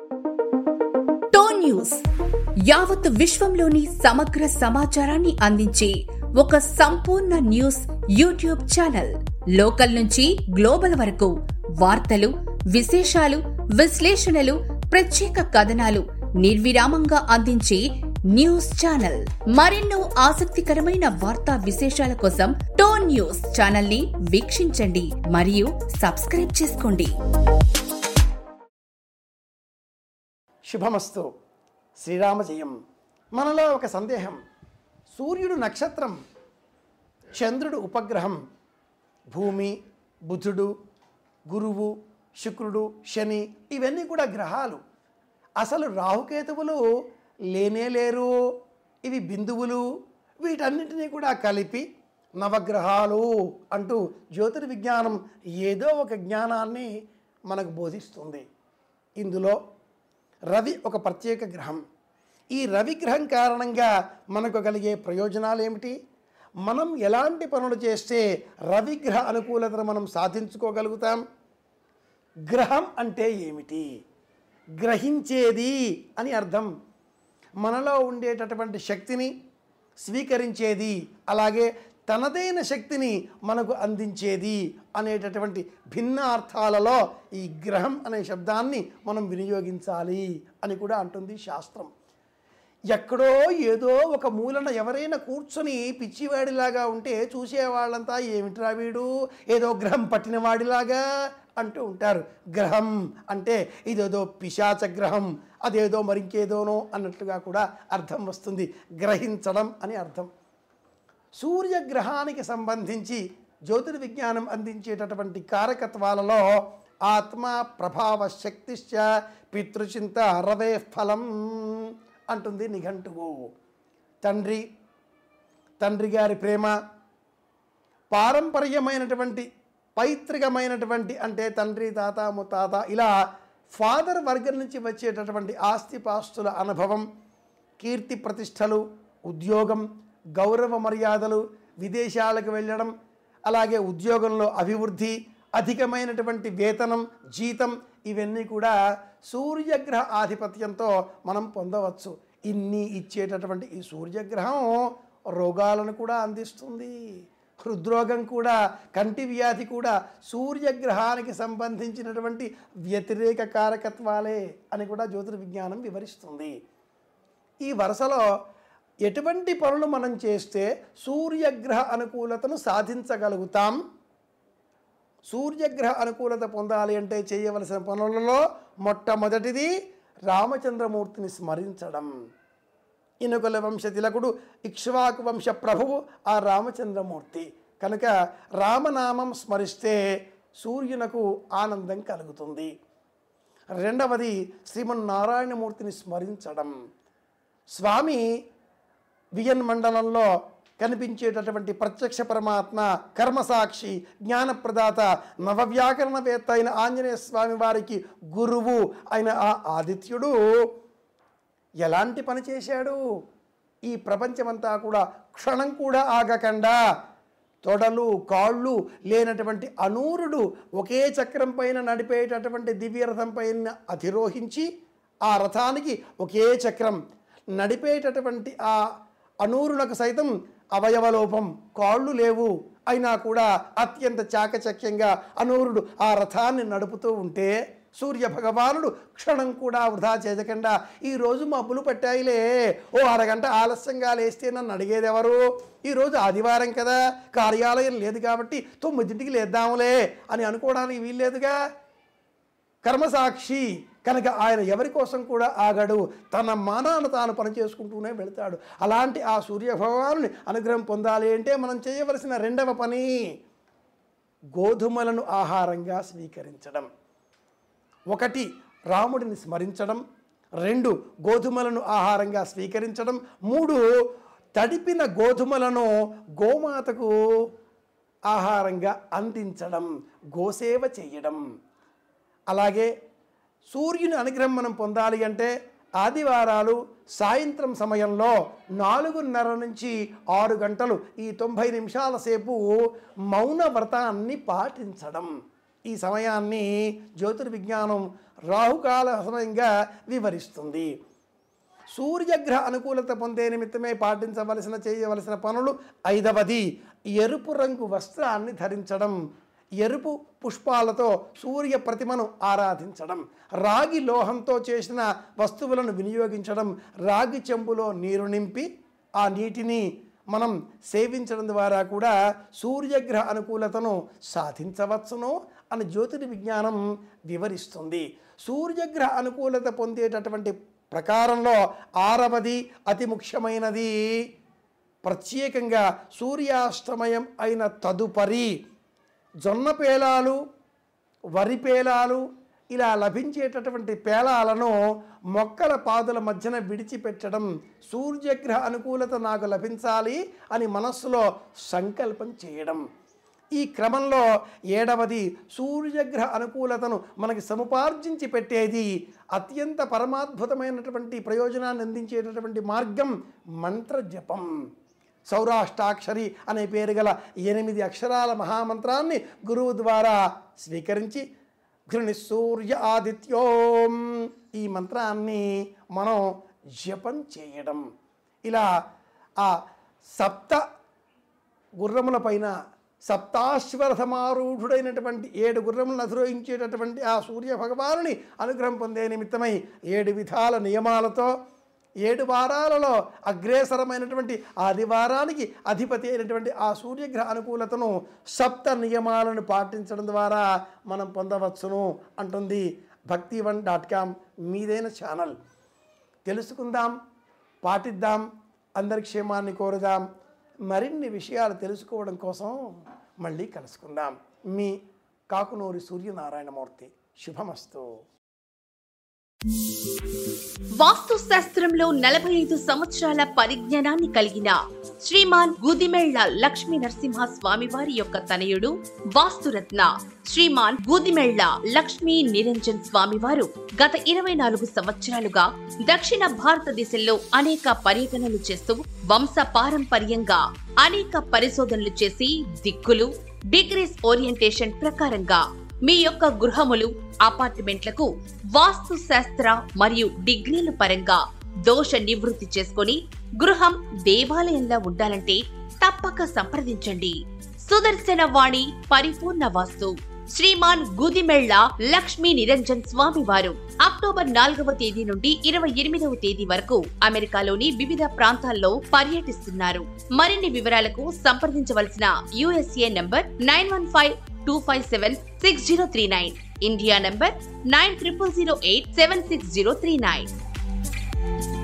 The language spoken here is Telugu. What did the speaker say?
టోన్ న్యూస్ యావత్ విశ్వంలోని సమగ్ర సమాచారాన్ని అందించే ఒక సంపూర్ణ న్యూస్ యూట్యూబ్ ఛానల్ లోకల్ నుంచి గ్లోబల్ వరకు వార్తలు విశేషాలు విశ్లేషణలు ప్రత్యేక కథనాలు నిర్విరామంగా అందించే న్యూస్ ఛానల్ మరెన్నో ఆసక్తికరమైన వార్తా విశేషాల కోసం టోన్ న్యూస్ ఛానల్ ని వీక్షించండి మరియు సబ్స్క్రైబ్ చేసుకోండి శుభమస్తు శ్రీరామ జయం మనలో ఒక సందేహం సూర్యుడు నక్షత్రం చంద్రుడు ఉపగ్రహం భూమి బుధుడు గురువు శుక్రుడు శని ఇవన్నీ కూడా గ్రహాలు అసలు రాహుకేతువులు లేనే లేరు ఇవి బిందువులు వీటన్నిటినీ కూడా కలిపి నవగ్రహాలు అంటూ జ్యోతిర్విజ్ఞానం ఏదో ఒక జ్ఞానాన్ని మనకు బోధిస్తుంది ఇందులో రవి ఒక ప్రత్యేక గ్రహం ఈ రవి గ్రహం కారణంగా మనకు కలిగే ప్రయోజనాలు ఏమిటి మనం ఎలాంటి పనులు చేస్తే రవిగ్రహ అనుకూలతను మనం సాధించుకోగలుగుతాం గ్రహం అంటే ఏమిటి గ్రహించేది అని అర్థం మనలో ఉండేటటువంటి శక్తిని స్వీకరించేది అలాగే తనదైన శక్తిని మనకు అందించేది అనేటటువంటి భిన్న అర్థాలలో ఈ గ్రహం అనే శబ్దాన్ని మనం వినియోగించాలి అని కూడా అంటుంది శాస్త్రం ఎక్కడో ఏదో ఒక మూలన ఎవరైనా కూర్చొని పిచ్చివాడిలాగా ఉంటే చూసేవాళ్ళంతా ఏమిట్రా వీడు ఏదో గ్రహం పట్టిన వాడిలాగా అంటూ ఉంటారు గ్రహం అంటే ఇదేదో పిశాచ గ్రహం అదేదో మరింకేదోనో అన్నట్లుగా కూడా అర్థం వస్తుంది గ్రహించడం అని అర్థం సూర్యగ్రహానికి సంబంధించి జ్యోతిర్విజ్ఞానం అందించేటటువంటి కారకత్వాలలో ఆత్మ ప్రభావ శక్తిశ్చ పితృచింత రవే ఫలం అంటుంది నిఘంటువు తండ్రి తండ్రి గారి ప్రేమ పారంపర్యమైనటువంటి పైతృకమైనటువంటి అంటే తండ్రి తాత ముత్తాత ఇలా ఫాదర్ వర్గం నుంచి వచ్చేటటువంటి ఆస్తిపాస్తుల అనుభవం కీర్తి ప్రతిష్టలు ఉద్యోగం గౌరవ మర్యాదలు విదేశాలకు వెళ్ళడం అలాగే ఉద్యోగంలో అభివృద్ధి అధికమైనటువంటి వేతనం జీతం ఇవన్నీ కూడా సూర్యగ్రహ ఆధిపత్యంతో మనం పొందవచ్చు ఇన్ని ఇచ్చేటటువంటి ఈ సూర్యగ్రహం రోగాలను కూడా అందిస్తుంది హృద్రోగం కూడా కంటి వ్యాధి కూడా సూర్యగ్రహానికి సంబంధించినటువంటి వ్యతిరేక కారకత్వాలే అని కూడా జ్యోతిర్విజ్ఞానం వివరిస్తుంది ఈ వరుసలో ఎటువంటి పనులు మనం చేస్తే సూర్యగ్రహ అనుకూలతను సాధించగలుగుతాం సూర్యగ్రహ అనుకూలత పొందాలి అంటే చేయవలసిన పనులలో మొట్టమొదటిది రామచంద్రమూర్తిని స్మరించడం ఇనుకుల వంశ తిలకుడు ఇక్ష్వాకు వంశ ప్రభువు ఆ రామచంద్రమూర్తి కనుక రామనామం స్మరిస్తే సూర్యునకు ఆనందం కలుగుతుంది రెండవది శ్రీమన్నారాయణమూర్తిని స్మరించడం స్వామి వియన్ మండలంలో కనిపించేటటువంటి ప్రత్యక్ష పరమాత్మ కర్మసాక్షి జ్ఞానప్రదాత నవవ్యాకరణవేత్త అయిన ఆంజనేయ స్వామి వారికి గురువు అయిన ఆ ఆదిత్యుడు ఎలాంటి పని చేశాడు ఈ ప్రపంచమంతా కూడా క్షణం కూడా ఆగకుండా తొడలు కాళ్ళు లేనటువంటి అనూరుడు ఒకే చక్రం పైన నడిపేటటువంటి దివ్యరథం పైన అధిరోహించి ఆ రథానికి ఒకే చక్రం నడిపేటటువంటి ఆ అనూరులకు సైతం అవయవలోపం కాళ్ళు లేవు అయినా కూడా అత్యంత చాకచక్యంగా అనూరుడు ఆ రథాన్ని నడుపుతూ ఉంటే సూర్య భగవానుడు క్షణం కూడా వృధా చేయకుండా ఈరోజు మబ్బులు పట్టాయిలే ఓ అరగంట ఆలస్యంగా లేస్తే నన్ను అడిగేది ఎవరు ఈరోజు ఆదివారం కదా కార్యాలయం లేదు కాబట్టి తొమ్మిదింటికి లేద్దాములే అని అనుకోవడానికి వీల్లేదుగా కర్మసాక్షి కనుక ఆయన ఎవరి కోసం కూడా ఆగడు తన మానాన్ని తాను పనిచేసుకుంటూనే వెళతాడు అలాంటి ఆ సూర్య భగవానుని అనుగ్రహం పొందాలి అంటే మనం చేయవలసిన రెండవ పని గోధుమలను ఆహారంగా స్వీకరించడం ఒకటి రాముడిని స్మరించడం రెండు గోధుమలను ఆహారంగా స్వీకరించడం మూడు తడిపిన గోధుమలను గోమాతకు ఆహారంగా అందించడం గోసేవ చేయడం అలాగే సూర్యుని అనుగ్రహం మనం పొందాలి అంటే ఆదివారాలు సాయంత్రం సమయంలో నాలుగున్నర నుంచి ఆరు గంటలు ఈ తొంభై నిమిషాల సేపు మౌన వ్రతాన్ని పాటించడం ఈ సమయాన్ని జ్యోతిర్విజ్ఞానం రాహుకాల సమయంగా వివరిస్తుంది సూర్యగ్రహ అనుకూలత పొందే నిమిత్తమే పాటించవలసిన చేయవలసిన పనులు ఐదవది ఎరుపు రంగు వస్త్రాన్ని ధరించడం ఎరుపు పుష్పాలతో సూర్య ప్రతిమను ఆరాధించడం రాగి లోహంతో చేసిన వస్తువులను వినియోగించడం రాగి చెంబులో నీరు నింపి ఆ నీటిని మనం సేవించడం ద్వారా కూడా సూర్యగ్రహ అనుకూలతను సాధించవచ్చును అని జ్యోతిర్ విజ్ఞానం వివరిస్తుంది సూర్యగ్రహ అనుకూలత పొందేటటువంటి ప్రకారంలో ఆరవది అతి ముఖ్యమైనది ప్రత్యేకంగా సూర్యాస్తమయం అయిన తదుపరి జొన్న పేలాలు వరి పేలాలు ఇలా లభించేటటువంటి పేలాలను మొక్కల పాదుల మధ్యన విడిచిపెట్టడం సూర్యగ్రహ అనుకూలత నాకు లభించాలి అని మనస్సులో సంకల్పం చేయడం ఈ క్రమంలో ఏడవది సూర్యగ్రహ అనుకూలతను మనకి సముపార్జించి పెట్టేది అత్యంత పరమాద్భుతమైనటువంటి ప్రయోజనాన్ని అందించేటటువంటి మార్గం మంత్ర జపం సౌరాష్టాక్షరి అనే పేరు గల ఎనిమిది అక్షరాల మహామంత్రాన్ని గురువు ద్వారా స్వీకరించి ఘృణి సూర్య ఆదిత్యోం ఈ మంత్రాన్ని మనం జపం చేయడం ఇలా ఆ సప్త గుర్రముల పైన సప్తాశ్వరథమారూఢుడైనటువంటి ఏడు గుర్రములను అధిరోహించేటటువంటి ఆ సూర్య భగవానుని అనుగ్రహం పొందే నిమిత్తమై ఏడు విధాల నియమాలతో ఏడు వారాలలో అగ్రేసరమైనటువంటి ఆదివారానికి అధిపతి అయినటువంటి ఆ సూర్యగ్రహ అనుకూలతను సప్త నియమాలను పాటించడం ద్వారా మనం పొందవచ్చును అంటుంది భక్తి వన్ డాట్ కామ్ మీదైన ఛానల్ తెలుసుకుందాం పాటిద్దాం అందరి క్షేమాన్ని కోరుదాం మరిన్ని విషయాలు తెలుసుకోవడం కోసం మళ్ళీ కలుసుకుందాం మీ కాకునూరి సూర్యనారాయణమూర్తి శుభమస్తు వాస్తు శాస్త్రంలో నలభై ఐదు సంవత్సరాల పరిజ్ఞానాన్ని కలిగిన శ్రీమాన్ గుదిమెళ్ల లక్ష్మీ నరసింహ స్వామి వారి యొక్క తనయుడు వాస్తురత్న శ్రీమాన్ గుదిమెళ్ల లక్ష్మీ నిరంజన్ స్వామి వారు గత ఇరవై నాలుగు సంవత్సరాలుగా దక్షిణ భారతదేశంలో అనేక పర్యటనలు చేస్తూ వంశ పారంపర్యంగా అనేక పరిశోధనలు చేసి దిక్కులు డిగ్రీస్ ఓరియంటేషన్ ప్రకారంగా మీ యొక్క గృహములు అపార్ట్మెంట్లకు వాస్తు శాస్త్ర మరియు డిగ్రీల పరంగా దోష నివృత్తి చేసుకొని గృహం దేవాలయంలా ఉండాలంటే తప్పక సంప్రదించండి సుదర్శన వాణి పరిపూర్ణ వాస్తు శ్రీమాన్ గుదిమెళ్ల లక్ష్మీ నిరంజన్ స్వామి వారు అక్టోబర్ నాలుగవ తేదీ నుండి ఇరవై ఎనిమిదవ తేదీ వరకు అమెరికాలోని వివిధ ప్రాంతాల్లో పర్యటిస్తున్నారు మరిన్ని వివరాలకు సంప్రదించవలసిన USA number nine one five two five seven six zero three nine India number nine triple zero eight seven six zero three nine